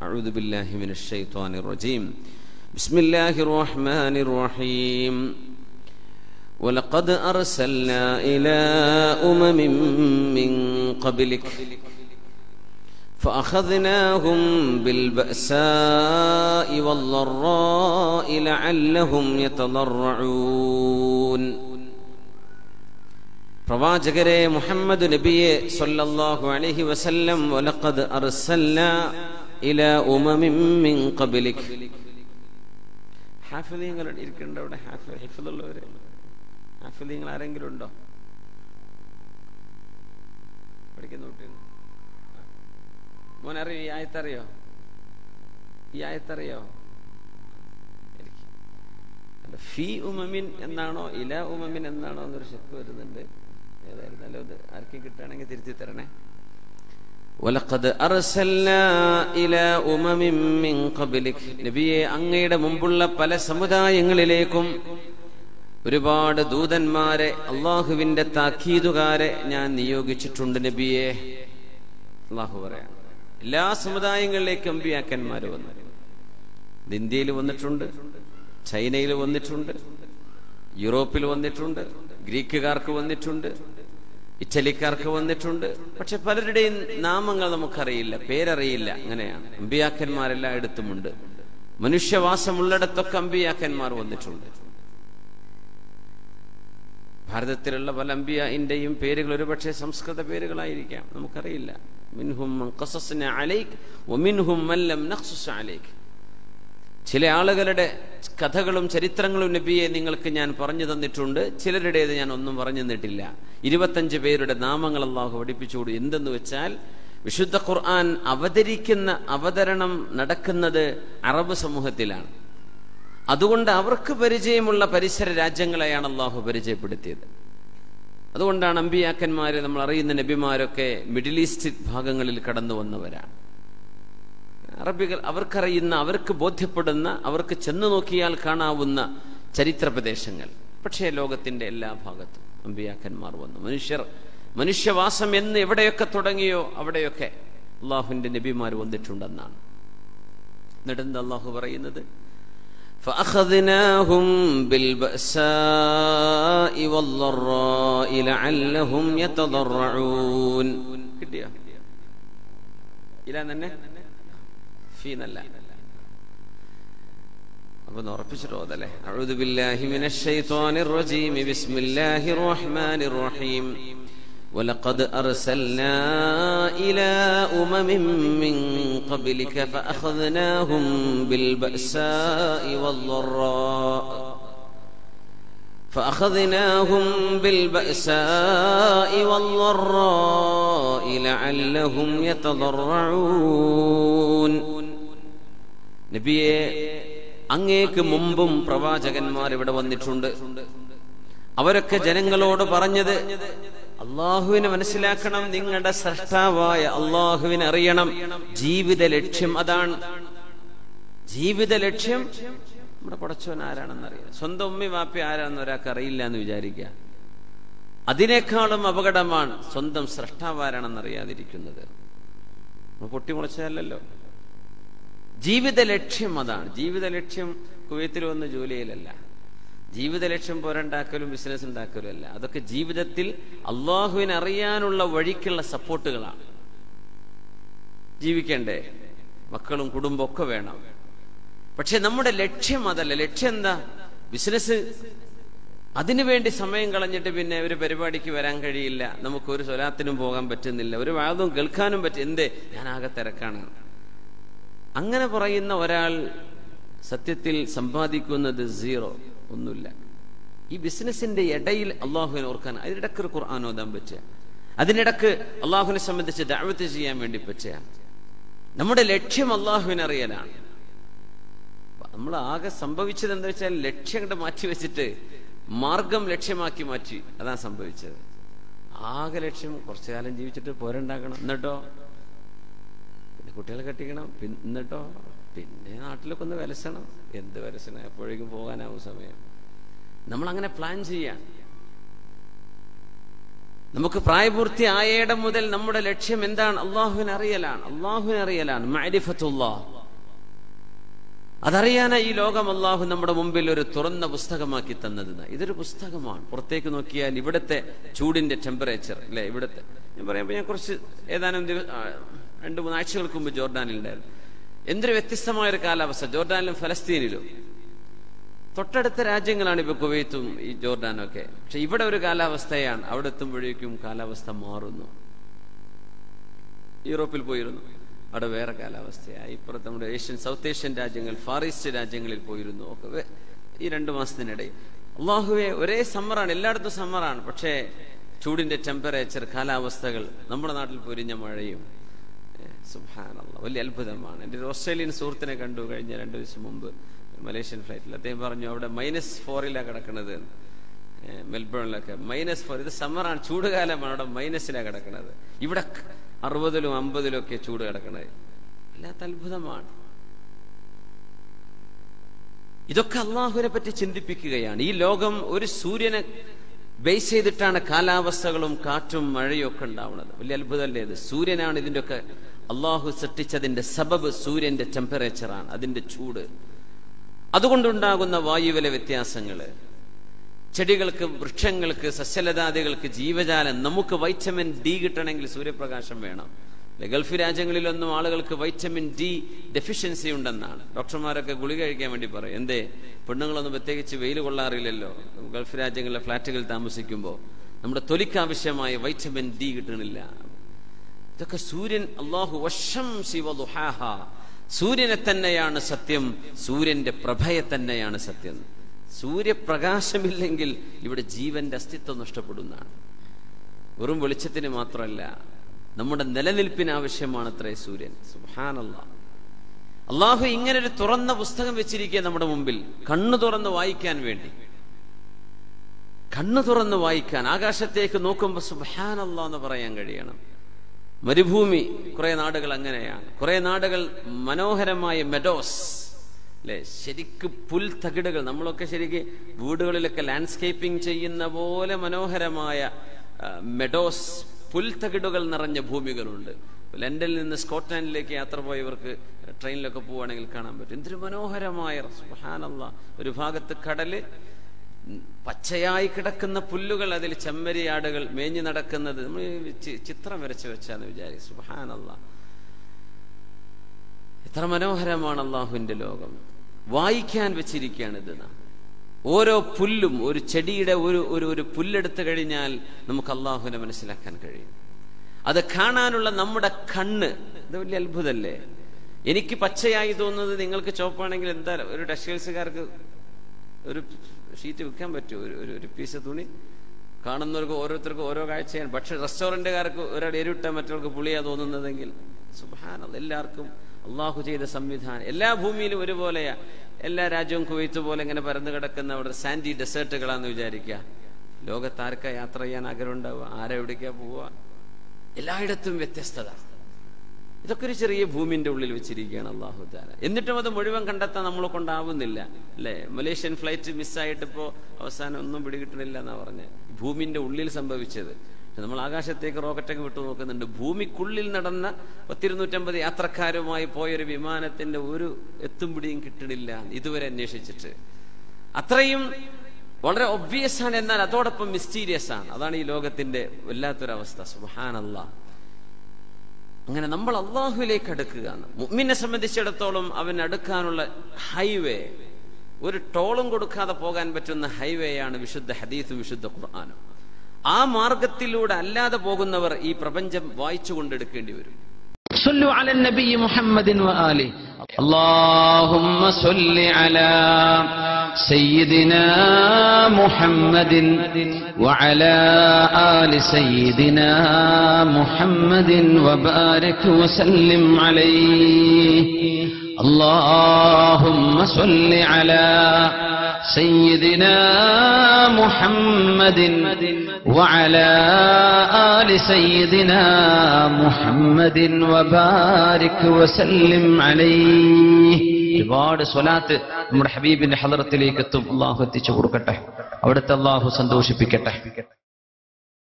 أعوذ بالله من الشيطان الرجيم بسم الله الرحمن الرحيم ولقد أرسلنا إلى أمم من قبلك فأخذناهم بالبأساء والضراء لعلهم يتضرعون പ്രവാചകരെ മുഹമ്മദ് നബിയെ സല്ലല്ലാഹു അലൈഹി വസല്ലം വലഖദ് അർസൽന ഇലാ ഉമമിൻ മിൻ ഖബ്ലിക് ഹാഫിളീങ്ങൾ ഇരിക്കുന്നുണ്ടോ അവിടെ ഹാഫിൾ ഹിഫ്ളുള്ളവര് ഹാഫിളീങ്ങൾ ആരെങ്കിലും ഉണ്ടോ പഠിക്കുന്ന കുട്ടികൾ മോൻ അറിയോ ഈ ആയത്തറിയോ ഈ ആയത്തറിയോ എനിക്ക് ഫി ഉമമിൻ എന്നാണോ ഇല ഉമമിൻ എന്നാണോ എന്നൊരു ശക്ക് വരുന്നുണ്ട് ഏതായിരുന്നല്ലോ ഇത് ആർക്കും കിട്ടുകയാണെങ്കിൽ തിരുത്തി തരണേ വലഖദ് അർസൽനാ ഇലാ ഉമമിൻ മിൻ ഖബ്ലിക് നബിയെ അങ്ങയുടെ മുമ്പുള്ള പല സമുദായങ്ങളിലേക്കും ഒരുപാട് ദൂതന്മാരെ അള്ളാഹുവിന്റെ താക്കീതുകാരെ ഞാൻ നിയോഗിച്ചിട്ടുണ്ട് നബിയെ അള്ളാഹു പറയാം എല്ലാ സമുദായങ്ങളിലേക്കും അമ്പിയാക്കന്മാർ വന്നു ഇത് ഇന്ത്യയിൽ വന്നിട്ടുണ്ട് ചൈനയിൽ വന്നിട്ടുണ്ട് യൂറോപ്പിൽ വന്നിട്ടുണ്ട് ഗ്രീക്കുകാർക്ക് വന്നിട്ടുണ്ട് ഇറ്റലിക്കാർക്ക് വന്നിട്ടുണ്ട് പക്ഷെ പലരുടെയും നാമങ്ങൾ നമുക്കറിയില്ല പേരറിയില്ല അങ്ങനെയാണ് അമ്പിയാക്കന്മാരെല്ലായിടത്തുമുണ്ട് മനുഷ്യവാസമുള്ളിടത്തൊക്കെ അമ്പിയാക്കന്മാർ വന്നിട്ടുണ്ട് ഭാരതത്തിലുള്ള പല അമ്പിയന്റെയും പേരുകൾ ഒരുപക്ഷെ സംസ്കൃത പേരുകളായിരിക്കാം നമുക്കറിയില്ല മിൻഹും ചില ആളുകളുടെ കഥകളും ചരിത്രങ്ങളും നബിയെ നിങ്ങൾക്ക് ഞാൻ പറഞ്ഞു തന്നിട്ടുണ്ട് ചിലരുടേത് ഞാൻ ഒന്നും പറഞ്ഞു തന്നിട്ടില്ല ഇരുപത്തഞ്ച് പേരുടെ നാമങ്ങൾ അള്ളാഹു പഠിപ്പിച്ചുകൊടു എന്തെന്ന് വെച്ചാൽ വിശുദ്ധ ഖുർആൻ അവതരിക്കുന്ന അവതരണം നടക്കുന്നത് അറബ് സമൂഹത്തിലാണ് അതുകൊണ്ട് അവർക്ക് പരിചയമുള്ള പരിസര രാജ്യങ്ങളെയാണ് അള്ളാഹു പരിചയപ്പെടുത്തിയത് അതുകൊണ്ടാണ് അമ്പിയാക്കന്മാരെ നമ്മൾ അറിയുന്ന നബിമാരൊക്കെ മിഡിൽ ഈസ്റ്റ് ഭാഗങ്ങളിൽ കടന്നു വന്നവരാണ് അറബികൾ അവർക്കറിയുന്ന അവർക്ക് ബോധ്യപ്പെടുന്ന അവർക്ക് ചെന്നു നോക്കിയാൽ കാണാവുന്ന ചരിത്ര പ്രദേശങ്ങൾ പക്ഷേ ലോകത്തിന്റെ എല്ലാ ഭാഗത്തും അമ്പിയാക്കന്മാർ വന്നു മനുഷ്യർ മനുഷ്യവാസം എന്ന് എവിടെയൊക്കെ തുടങ്ങിയോ അവിടെയൊക്കെ അള്ളാഹുവിന്റെ നബിമാർ വന്നിട്ടുണ്ടെന്നാണ് എന്നിട്ടെന്ത് അള്ളാഹു പറയുന്നത് فأخذناهم بالبأساء والضراء لعلهم يتضرعون കിട്ടിയോ ഇല്ല തന്നെ ഫീ നല്ല അപ്പൊ ഉറപ്പിച്ചിട്ടോ അതല്ലേ أعوذ بالله من الشيطان الرجيم بسم الله الرحمن الرحيم ولقد أرسلنا إلى أمم من قبلك فأخذناهم بالبأساء والضراء فأخذناهم بالبأساء والضراء لعلهم يتضرعون നബിയെ അങ്ങേക്ക് മുമ്പും പ്രവാചകന്മാർ ഇവിടെ വന്നിട്ടുണ്ട് അവരൊക്കെ ജനങ്ങളോട് പറഞ്ഞത് അള്ളാഹുവിനെ മനസ്സിലാക്കണം നിങ്ങളുടെ സൃഷ്ടാവായ അള്ളാഹുവിനെ അറിയണം ജീവിത ലക്ഷ്യം അതാണ് ജീവിത ലക്ഷ്യം നമ്മുടെ പടച്ചോൻ ആരാണെന്നറിയാം സ്വന്തം ഉമ്മി വാപ്പി ആരാണെന്ന് ഒരാൾക്ക് അറിയില്ല എന്ന് വിചാരിക്കുക അതിനേക്കാളും അപകടമാണ് സ്വന്തം സൃഷ്ടാവാരാണെന്ന് അറിയാതിരിക്കുന്നത് പൊട്ടിമുളച്ചതല്ലോ ജീവിത ലക്ഷ്യം അതാണ് ജീവിത ലക്ഷ്യം കുവൈത്തിൽ വന്ന് ജോലിയിലല്ല ജീവിത ലക്ഷ്യം പോരണ്ടാക്കലും ബിസിനസ് ഉണ്ടാക്കലും അല്ല അതൊക്കെ ജീവിതത്തിൽ അള്ളാഹുവിനെ അറിയാനുള്ള വഴിക്കുള്ള സപ്പോർട്ടുകളാണ് ജീവിക്കണ്ടേ മക്കളും കുടുംബം ഒക്കെ വേണം പക്ഷെ നമ്മുടെ ലക്ഷ്യം അതല്ല ലക്ഷ്യം എന്താ ബിസിനസ് അതിനുവേണ്ടി സമയം കളഞ്ഞിട്ട് പിന്നെ ഒരു പരിപാടിക്ക് വരാൻ കഴിയില്ല നമുക്ക് ഒരു സ്വലാത്തിനും പോകാൻ പറ്റുന്നില്ല ഒരു വാദവും കേൾക്കാനും പറ്റും എന്തേ ഞാൻ ആകെ തിരക്കാണ് അങ്ങനെ പറയുന്ന ഒരാൾ സത്യത്തിൽ സമ്പാദിക്കുന്നത് സീറോ ഒന്നുമില്ല ഈ ബിസിനസിന്റെ ഇടയിൽ അള്ളാഹുവിനെ ഓർക്കാൻ അതിനിടക്ക് ഒരു ഖുർആൻ ഓതാൻ പറ്റുക അതിനിടക്ക് അള്ളാഹുവിനെ സംബന്ധിച്ച് ദാവത്ത് ചെയ്യാൻ വേണ്ടി പറ്റുക നമ്മുടെ ലക്ഷ്യം അള്ളാഹുവിനെ അറിയലാണ് നമ്മൾ ആകെ സംഭവിച്ചത് എന്താ വെച്ചാൽ ലക്ഷ്യം കണ്ട് മാറ്റി വെച്ചിട്ട് മാർഗം ലക്ഷ്യമാക്കി മാറ്റി അതാണ് സംഭവിച്ചത് ആകെ ലക്ഷ്യം കുറച്ചു കാലം ജീവിച്ചിട്ട് പോരണ്ടാക്കണം എന്നിട്ടോ പിന്നെ കുട്ടികളെ കെട്ടിക്കണം എന്നിട്ടോ പിന്നെ നാട്ടിലൊക്കെ ഒന്ന് വലസണം എന്ത് വലസണം എപ്പോഴേക്കും പോകാനാവും സമയം നമ്മൾ അങ്ങനെ പ്ലാൻ ചെയ്യാൻ നമുക്ക് പ്രായപൂർത്തി ആയേടം മുതൽ നമ്മുടെ ലക്ഷ്യം എന്താണ് അള്ളാഹുവിനെ അറിയലാണ് അള്ളാഹുവിനെ അറിയലാണ് മാരിഫത്തുള്ള അതറിയാനാ ഈ ലോകം അള്ളാഹു നമ്മുടെ മുമ്പിൽ ഒരു തുറന്ന പുസ്തകമാക്കി തന്നത് ഇതൊരു പുസ്തകമാണ് പുറത്തേക്ക് നോക്കിയാൽ ഇവിടുത്തെ ചൂടിന്റെ ടെമ്പറേച്ചർ അല്ലെ ഇവിടുത്തെ ഞാൻ പറയുമ്പോൾ ഞാൻ കുറച്ച് ഏതാനും ദിവ- ആ, രണ്ട് മൂന്ന് ആഴ്ചകൾക്ക് മുമ്പ് ജോർഡാനിൽ ഉണ്ടായിരുന്നു എന്തൊരു വ്യത്യസ്തമായ ഒരു കാലാവസ്ഥ ജോർഡാനിലും ഫലസ്തീനിലും തൊട്ടടുത്ത രാജ്യങ്ങളാണ് ഇപ്പൊ കുവൈത്തും ഈ ജോർഡാനും ഒക്കെ പക്ഷെ ഇവിടെ ഒരു കാലാവസ്ഥയാണ് അവിടെ എത്തുമ്പോഴേക്കും കാലാവസ്ഥ മാറുന്നു യൂറോപ്പിൽ പോയിരുന്നു അവിടെ വേറെ കാലാവസ്ഥയായി ഇപ്പുറത്ത് നമ്മുടെ ഏഷ്യൻ സൗത്ത് ഏഷ്യൻ രാജ്യങ്ങൾ ഫാർ ഈസ്റ്റ് രാജ്യങ്ങളിൽ പോയിരുന്നു ഒക്കെ വേ- ഈ രണ്ടു മാസത്തിനിടയിൽ അള്ളാഹുവെ ഒരേ സമ്മറാണ് എല്ലായിടത്തും സമ്മറാണ് പക്ഷേ ചൂടിന്റെ ടെമ്പറേച്ചർ കാലാവസ്ഥകൾ നമ്മുടെ നാട്ടിൽ പൊരിഞ്ഞ മഴയും സുഹാനല്ല വലിയ അത്ഭുതമാണ് എൻ്റെ ഒരു ഓസ്ട്രേലിയൻ സുഹൃത്തിനെ കണ്ടു കഴിഞ്ഞ രണ്ടു ദിവസം മുമ്പ് മലേഷ്യൻ ഫ്ലൈറ്റിൽ അദ്ദേഹം പറഞ്ഞു അവിടെ മൈനസ് ഫോറിലാണ് കിടക്കുന്നത് എന്ന്. ഏഹ് മെൽബണിലൊക്കെ മൈനസ് ഫോർ ഇത് സമ്മറാണ് ചൂടുകാലമാണ് അവിടെ മൈനസിലാണ് കിടക്കുന്നത് ഇവിടെ അറുപതിലും അമ്പതിലും ഒക്കെ ചൂട് കിടക്കുന്നത് വല്ലാത്ത അത്ഭുതമാണ് ഇതൊക്കെ അള്ളാഹുവിനെ പറ്റി ചിന്തിപ്പിക്കുകയാണ് ഈ ലോകം ഒരു സൂര്യനെ ബേസ് ചെയ്തിട്ടാണ് കാലാവസ്ഥകളും കാറ്റും മഴയും ഒക്കെ ഉണ്ടാവുന്നത് വലിയ അത്ഭുതമല്ലേ ഇത് സൂര്യനാണ് ഇതിന്റെ ഒക്കെ അള്ളാഹു സൃഷ്ടിച്ചതിന്റെ സബബ് സൂര്യന്റെ ടെമ്പറേച്ചറാണ് അതിന്റെ ചൂട് അതുകൊണ്ടുണ്ടാകുന്ന വായുവിലെ വ്യത്യാസങ്ങള് ചെടികൾക്ക് വൃക്ഷങ്ങൾക്ക് സസ്യലതാദികൾക്ക് ജീവജാലം നമുക്ക് വൈറ്റമിൻ ഡി കിട്ടണമെങ്കിൽ സൂര്യപ്രകാശം വേണം അല്ലെ ഗൾഫ് രാജ്യങ്ങളിലൊന്നും ആളുകൾക്ക് വൈറ്റമിൻ ഡി ഡെഫിഷ്യൻസി ഉണ്ടെന്നാണ് ഡോക്ടർമാരൊക്കെ ഗുളിക കഴിക്കാൻ വേണ്ടി പറയും എന്തേ പെണ്ണുങ്ങളൊന്നും പ്രത്യേകിച്ച് വെയിൽ കൊള്ളാറില്ലല്ലോ ഗൾഫ് രാജ്യങ്ങളിലെ ഫ്ലാറ്റുകളിൽ താമസിക്കുമ്പോൾ നമ്മുടെ തൊലിക്കാവശ്യമായ വൈറ്റമിൻ ഡി കിട്ടണില്ല ഇതൊക്കെ സൂര്യൻ അള്ളാഹു വശം ശിവദുഹാഹ സൂര്യനെ തന്നെയാണ് സത്യം സൂര്യന്റെ പ്രഭയെ തന്നെയാണ് സത്യം സൂര്യപ്രകാശമില്ലെങ്കിൽ ഇവിടെ ജീവന്റെ അസ്തിത്വം നഷ്ടപ്പെടുന്നതാണ് വെറും വെളിച്ചത്തിന് മാത്രമല്ല നമ്മുടെ നിലനിൽപ്പിന് ആവശ്യമാണ് അത്രേ സൂര്യൻ സുഹാനല്ല അള്ളാഹു ഇങ്ങനെ ഒരു തുറന്ന പുസ്തകം വെച്ചിരിക്കുക നമ്മുടെ മുമ്പിൽ കണ്ണു തുറന്ന് വായിക്കാൻ വേണ്ടി കണ്ണു തുറന്ന് വായിക്കാൻ ആകാശത്തേക്ക് നോക്കുമ്പോൾ സുബാനല്ല എന്ന് പറയാൻ കഴിയണം മരുഭൂമി കുറെ നാടുകൾ അങ്ങനെയാണ് കുറെ നാടുകൾ മനോഹരമായ മെഡോസ് അല്ലെ ശരിക്ക് പുൽത്തകിടുകൾ നമ്മളൊക്കെ ശരിക്ക് വീടുകളിലൊക്കെ ലാൻഡ്സ്കേപ്പിംഗ് ചെയ്യുന്ന പോലെ മനോഹരമായ ആ, മെഡോസ് പുൽത്തകിടുകൾ നിറഞ്ഞ ഭൂമികളുണ്ട് ലണ്ടനിൽ നിന്ന് സ്കോട്ട്ലാൻഡിലേക്ക് യാത്ര പോയവർക്ക് ട്രെയിനിലൊക്കെ പോവുകയാണെങ്കിൽ കാണാൻ പറ്റും എന്തൊരു മനോഹരമായ സുബ്ഹാനല്ല ഒരു ഭാഗത്ത് കടല് ഉം, പച്ചയായി കിടക്കുന്ന പുല്ലുകൾ അതിൽ ചെമ്മരിയാടുകൾ മേഞ്ഞു നടക്കുന്നത് നമ്മൾ ഈ ചി- ചിത്രം വരച്ചു വെച്ചാന്ന് വിചാരിക്കും സുബാനല്ല എത്ര മനോഹരമാണ് അള്ളാഹുവിന്റെ ലോകം വായിക്കാൻ വെച്ചിരിക്കുകയാണ് ഇത് നാം ഓരോ പുല്ലും ഒരു ചെടിയുടെ ഒരു ഒരു ഒരു പുല്ലെടുത്തു കഴിഞ്ഞാൽ നമുക്ക് അള്ളാഹുവിനെ മനസ്സിലാക്കാൻ കഴിയും അത് കാണാനുള്ള നമ്മുടെ കണ്ണ് ഇത് വലിയ അത്ഭുതല്ലേ എനിക്ക് പച്ചയായി തോന്നുന്നത് നിങ്ങൾക്ക് ചോപ്പാണെങ്കിൽ എന്താ ഒരു ടെക്സ്റ്റൈൽസുകാർക്ക് ഒരു ഷീറ്റ് വിൽക്കാൻ പറ്റുമോ ഒരു ഒരു ഒരു പീസ് തുണി കാണുന്നവർക്ക് ഓരോരുത്തർക്കും ഓരോ കാഴ്ചയാണ് പക്ഷെ റെസ്റ്റോറന്റുകാർക്ക് ഒരാൾ എരിവിട്ട മറ്റവർക്ക് പുളിയാ തോന്നുന്നതെങ്കിൽ സുബാന എല്ലാവർക്കും അള്ളാഹു ചെയ്ത സംവിധാനം എല്ലാ ഭൂമിയിലും ഒരുപോലെയാ എല്ലാ രാജ്യവും കുവൈത്ത് പോലെ ഇങ്ങനെ പരന്നു കിടക്കുന്ന അവിടെ സാൻഡി ഡെസേർട്ടുകളാന്ന് വിചാരിക്കുക ലോകത്താർക്കാ യാത്ര ചെയ്യാൻ ആഗ്രഹം ഉണ്ടാവുക ആരെവിടേക്കാ പോവുക എല്ലായിടത്തും വ്യത്യസ്തത ഇതൊക്കെ ഒരു ചെറിയ ഭൂമിന്റെ ഉള്ളിൽ വെച്ചിരിക്കുകയാണ് അള്ളാഹു താല എന്നിട്ടും അത് മുഴുവൻ കണ്ടെത്താൻ നമ്മളെ കൊണ്ടാവുന്നില്ല അല്ലെ മലേഷ്യൻ ഫ്ലൈറ്റ് മിസ്സായിട്ട് ഇപ്പോ അവസാനം ഒന്നും പിടികിട്ടണില്ല എന്നാ പറഞ്ഞ് ഭൂമിന്റെ ഉള്ളിൽ സംഭവിച്ചത് പക്ഷെ നമ്മൾ ആകാശത്തേക്ക് റോക്കറ്റൊക്കെ വിട്ടു നോക്കുന്നുണ്ട് ഭൂമിക്കുള്ളിൽ നടന്ന പത്തിരുന്നൂറ്റമ്പത് യാത്രക്കാരുമായി പോയൊരു വിമാനത്തിന്റെ ഒരു എത്തും പിടിയും കിട്ടണില്ല ഇതുവരെ അന്വേഷിച്ചിട്ട് അത്രയും വളരെ ഒബ്വിയസ് ആണ് എന്നാൽ അതോടൊപ്പം മിസ്റ്റീരിയസ് ആണ് അതാണ് ഈ ലോകത്തിന്റെ വല്ലാത്തൊരവസ്ഥ സുബാനല്ലാ അങ്ങനെ നമ്മൾ അള്ളാഹുവിലേക്ക് അടുക്കുക മുഅ്മിനെ സംബന്ധിച്ചിടത്തോളം അവൻ അടുക്കാനുള്ള ഹൈവേ ഒരു ടോളും കൊടുക്കാതെ പോകാൻ പറ്റുന്ന ഹൈവേ ആണ് വിശുദ്ധ ഹദീസും വിശുദ്ധ ഖുർആാനും ആ മാർഗത്തിലൂടെ അല്ലാതെ പോകുന്നവർ ഈ പ്രപഞ്ചം വായിച്ചു കൊണ്ടെടുക്കേണ്ടി വരും صلوا على النبي محمد وآله اللهم صل على سيدنا محمد وعلى آل سيدنا محمد وبارك وسلم عليه اللهم صل على سيدنا محمد وعلى آل سيدنا محمد وبارك وسلم عليه ഒരുപാട് സ്വലാത്ത് നമ്മുടെ ഹബീബിന്റെ ഹലറത്തിലേക്ക് എത്തും അള്ളാഹു എത്തിച്ചു കൊടുക്കട്ടെ അവിടുത്തെ അള്ളാഹു സന്തോഷിപ്പിക്കട്ടെ